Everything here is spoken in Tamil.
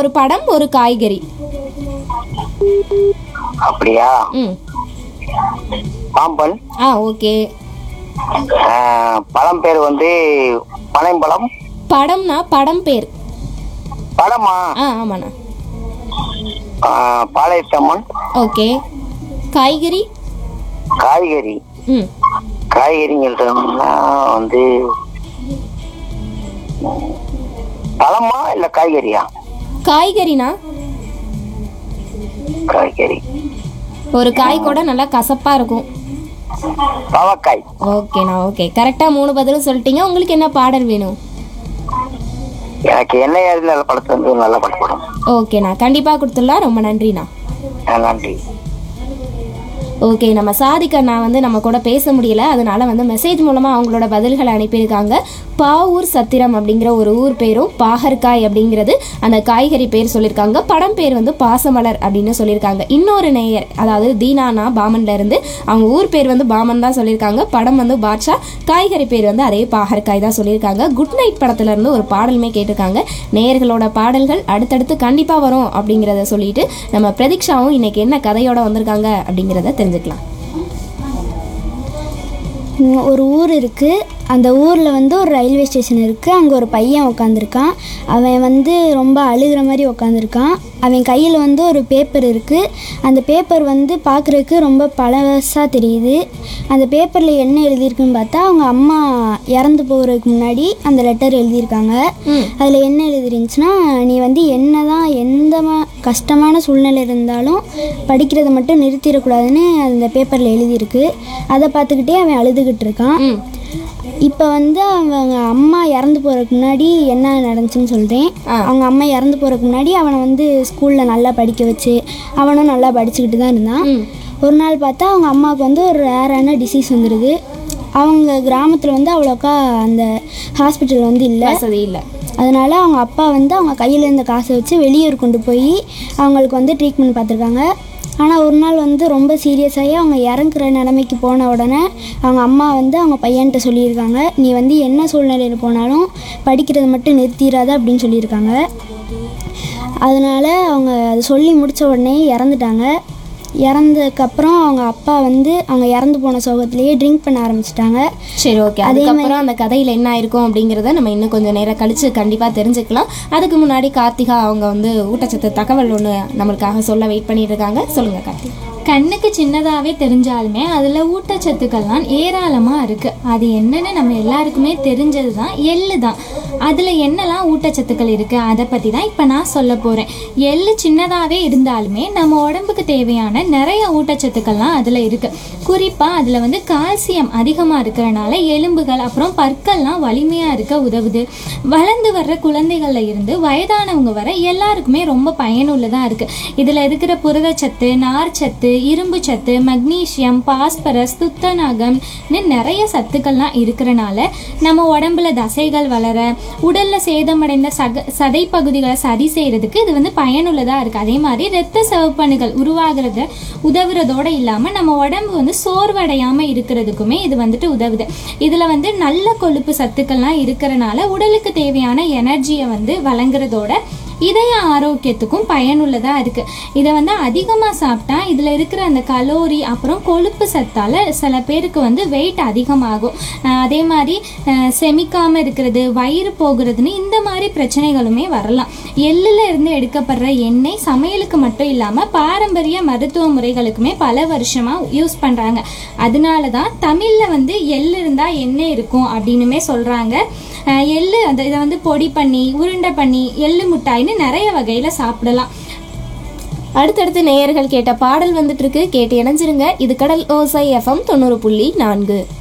ஒரு படம் ஒரு காய்கறி அப்படியா ம் பாம்பன் ஆ ஓகே ஆஹ், பழம் பேர் வந்து பனைம்பழம் படம்னா படம் பேர் பழமா ஆ ஆமாண்ணா ஆஹ், பாளையத்தம்மன் ஓகே காய்கறி காய்கறி ம் காய்கறிங்கிறதுனா வந்து பழமா இல்ல காய்கறியா காய்கறினா காய்கறி ஒரு காய் கூட நல்லா கசப்பாக இருக்கும் பாவக்காய் ஓகேண்ணா ஓகே கரெக்டாக மூணு பதிலும் சொல்லிட்டீங்க உங்களுக்கு என்ன பாடல் வேணும் எனக்கு என்ன ஏது நல்ல படத்தை வந்து நல்ல படம் போடும் ஓகேண்ணா கண்டிப்பாக கொடுத்துடலாம் ரொம்ப நன்றிண்ணா ஆஹ், நன்றி ஓகே நம்ம சாதிக்கண்ணா வந்து நம்ம கூட பேச முடியல அதனால வந்து மெசேஜ் மூலமாக அவங்களோட பதில்களை அனுப்பியிருக்காங்க பாவூர் சத்திரம் அப்படிங்கிற ஒரு ஊர் பேரும் பாகற்காய் அப்படிங்கிறது அந்த காய்கறி பேர் சொல்லியிருக்காங்க படம் பேர் வந்து பாசமலர் அப்படின்னு சொல்லியிருக்காங்க இன்னொரு நேயர் அதாவது தீனானா பாமன்ல இருந்து அவங்க ஊர் பேர் வந்து பாமன் தான் சொல்லியிருக்காங்க படம் வந்து பாட்ஷா காய்கறி பேர் வந்து அதே பாகற்காய் தான் சொல்லியிருக்காங்க குட் நைட் படத்துல இருந்து ஒரு பாடலுமே கேட்டிருக்காங்க நேயர்களோட பாடல்கள் அடுத்தடுத்து கண்டிப்பாக வரும் அப்படிங்கிறத சொல்லிட்டு நம்ம பிரதீக்ஷாவும் இன்னைக்கு என்ன கதையோட வந்திருக்காங்க அப்படிங்கிறத தெரிஞ்சுக்கலாம் இங்க ஒரு ஊர் இருக்குது அந்த ஊரில் வந்து ஒரு ரயில்வே ஸ்டேஷன் இருக்குது அங்கே ஒரு பையன் உட்காந்துருக்கான் அவன் வந்து ரொம்ப அழுகிற மாதிரி உட்காந்துருக்கான் அவன் கையில் வந்து ஒரு பேப்பர் இருக்குது அந்த பேப்பர் வந்து பார்க்குறதுக்கு ரொம்ப பழசாக தெரியுது அந்த பேப்பரில் என்ன எழுதியிருக்குன்னு பார்த்தா அவங்க அம்மா இறந்து போகிறதுக்கு முன்னாடி அந்த லெட்டர் எழுதியிருக்காங்க அதில் என்ன எழுதிருந்துச்சுன்னா நீ வந்து என்ன தான் எந்த ம- கஷ்டமான சூழ்நிலை இருந்தாலும் படிக்கிறதை மட்டும் நிறுத்திடக்கூடாதுன்னு அந்த பேப்பரில் எழுதியிருக்கு அதை பார்த்துக்கிட்டே அவன் அழுதுகிட்டு இருக்கான் ம் இப்போ வந்து அவங்க அம்மா இறந்து போகிறதுக்கு முன்னாடி என்ன நடந்துச்சுன்னு சொல்கிறேன் அவங்க அம்மா இறந்து போகிறதுக்கு முன்னாடி அவனை வந்து ஸ்கூலில் நல்லா படிக்க வச்சு அவனும் நல்லா படிச்சுக்கிட்டு தான் இருந்தான் ஒரு நாள் பார்த்தா அவங்க அம்மாவுக்கு வந்து ஒரு ரேரான டிசீஸ் வந்துடுது அவங்க கிராமத்தில் வந்து அவ்வளோக்கா அந்த ஹாஸ்பிட்டல் வந்து இல்லை வசதி இல்லை அதனால் அவங்க அப்பா வந்து அவங்க கையில் இருந்த காசை வச்சு வெளியூர் கொண்டு போய் அவங்களுக்கு வந்து ட்ரீட்மெண்ட் பார்த்துருக்காங்க ஆனால் ஒரு நாள் வந்து ரொம்ப சீரியஸாகி அவங்க இறங்குற நிலைமைக்கு போன உடனே அவங்க அம்மா வந்து அவங்க பையன்கிட்ட சொல்லியிருக்காங்க நீ வந்து என்ன சூழ்நிலையில் போனாலும் படிக்கிறதை மட்டும் நிறுத்திடாத அப்படின்னு சொல்லியிருக்காங்க அதனால் அவங்க அது சொல்லி முடித்த உடனே இறந்துட்டாங்க இறந்ததுக்கப்புறம் அவங்க அப்பா வந்து அவங்க இறந்து போன சோகத்திலேயே ட்ரிங்க் பண்ண ஆரம்பிச்சிட்டாங்க சரி ஓகே அதுக்கப்புறம் அந்த கதையில என்ன ஆயிருக்கும் அப்படிங்கிறத நம்ம இன்னும் கொஞ்சம் நேரம் கழிச்சு கண்டிப்பா தெரிஞ்சுக்கலாம் அதுக்கு முன்னாடி கார்த்திகா அவங்க வந்து ஊட்டச்சத்து தகவல் ஒன்று நம்மளுக்காக சொல்ல வெயிட் பண்ணிட்டு இருக்காங்க சொல்லுங்க கார்த்திகா கண்ணுக்கு சின்னதாகவே தெரிஞ்சாலுமே அதில் ஊட்டச்சத்துக்கள்லாம் ஏராளமாக இருக்குது அது என்னன்னு நம்ம எல்லாருக்குமே தெரிஞ்சது தான் எள்ளு தான் அதில் என்னெல்லாம் ஊட்டச்சத்துக்கள் இருக்குது அதை பற்றி தான் இப்போ நான் சொல்ல போகிறேன் எள்ளு சின்னதாகவே இருந்தாலுமே நம்ம உடம்புக்கு தேவையான நிறைய ஊட்டச்சத்துக்கள்லாம் அதில் இருக்குது குறிப்பாக அதில் வந்து கால்சியம் அதிகமாக இருக்கிறனால எலும்புகள் அப்புறம் பற்கள்லாம் வலிமையாக இருக்க உதவுது வளர்ந்து வர்ற குழந்தைகள்ல இருந்து வயதானவங்க வரை எல்லாருக்குமே ரொம்ப பயனுள்ளதாக இருக்குது இதில் இருக்கிற புரதச்சத்து நார்ச்சத்து இரும்பு சத்து மக்னீசியம் பாஸ்பரஸ் துத்தநாகம்னு நிறைய சத்துக்கள்லாம் இருக்கிறனால நம்ம உடம்புல தசைகள் வளர உடல்ல சேதமடைந்த சக சதை பகுதிகளை சரி செய்யறதுக்கு இது வந்து பயனுள்ளதா இருக்கு அதே மாதிரி இரத்த சிவப்பணுகள் உருவாகிறத உதவுறதோட இல்லாம நம்ம உடம்பு வந்து சோர்வடையாம இருக்கிறதுக்குமே இது வந்துட்டு உதவுது இதுல வந்து நல்ல கொழுப்பு சத்துக்கள்லாம் இருக்கிறனால உடலுக்கு தேவையான எனர்ஜியை வந்து வழங்குறதோட இதய ஆரோக்கியத்துக்கும் பயனுள்ளதாக இருக்குது இதை வந்து அதிகமாக சாப்பிட்டா இதில் இருக்கிற அந்த கலோரி அப்புறம் கொழுப்பு சத்தால் சில பேருக்கு வந்து வெயிட் அதிகமாகும் அஹ் அதே மாதிரி செமிக்காமல் இருக்கிறது வயிறு போகிறதுன்னு இந்த மாதிரி பிரச்சனைகளுமே வரலாம் எள்ளில் இருந்து எடுக்கப்படுற எண்ணெய் சமையலுக்கு மட்டும் இல்லாமல் பாரம்பரிய மருத்துவ முறைகளுக்குமே பல வருஷமாக யூஸ் பண்ணுறாங்க அதனால தான் தமிழில் வந்து எள் இருந்தால் எண்ணெய் இருக்கும் அப்படின்னுமே சொல்கிறாங்க அஹ் எள்ளு அந்த இதை வந்து பொடி பண்ணி உருண்டை பண்ணி எள்ளு மிட்டாய்னு நிறைய வகையில் சாப்பிடலாம் அடுத்தடுத்து நேயர்கள் கேட்ட பாடல் வந்துட்டு இருக்கு கேட்டு இணைஞ்சிருங்க இது கடல் ஓசை எஃப்எம் தொண்ணூறு புள்ளி நான்கு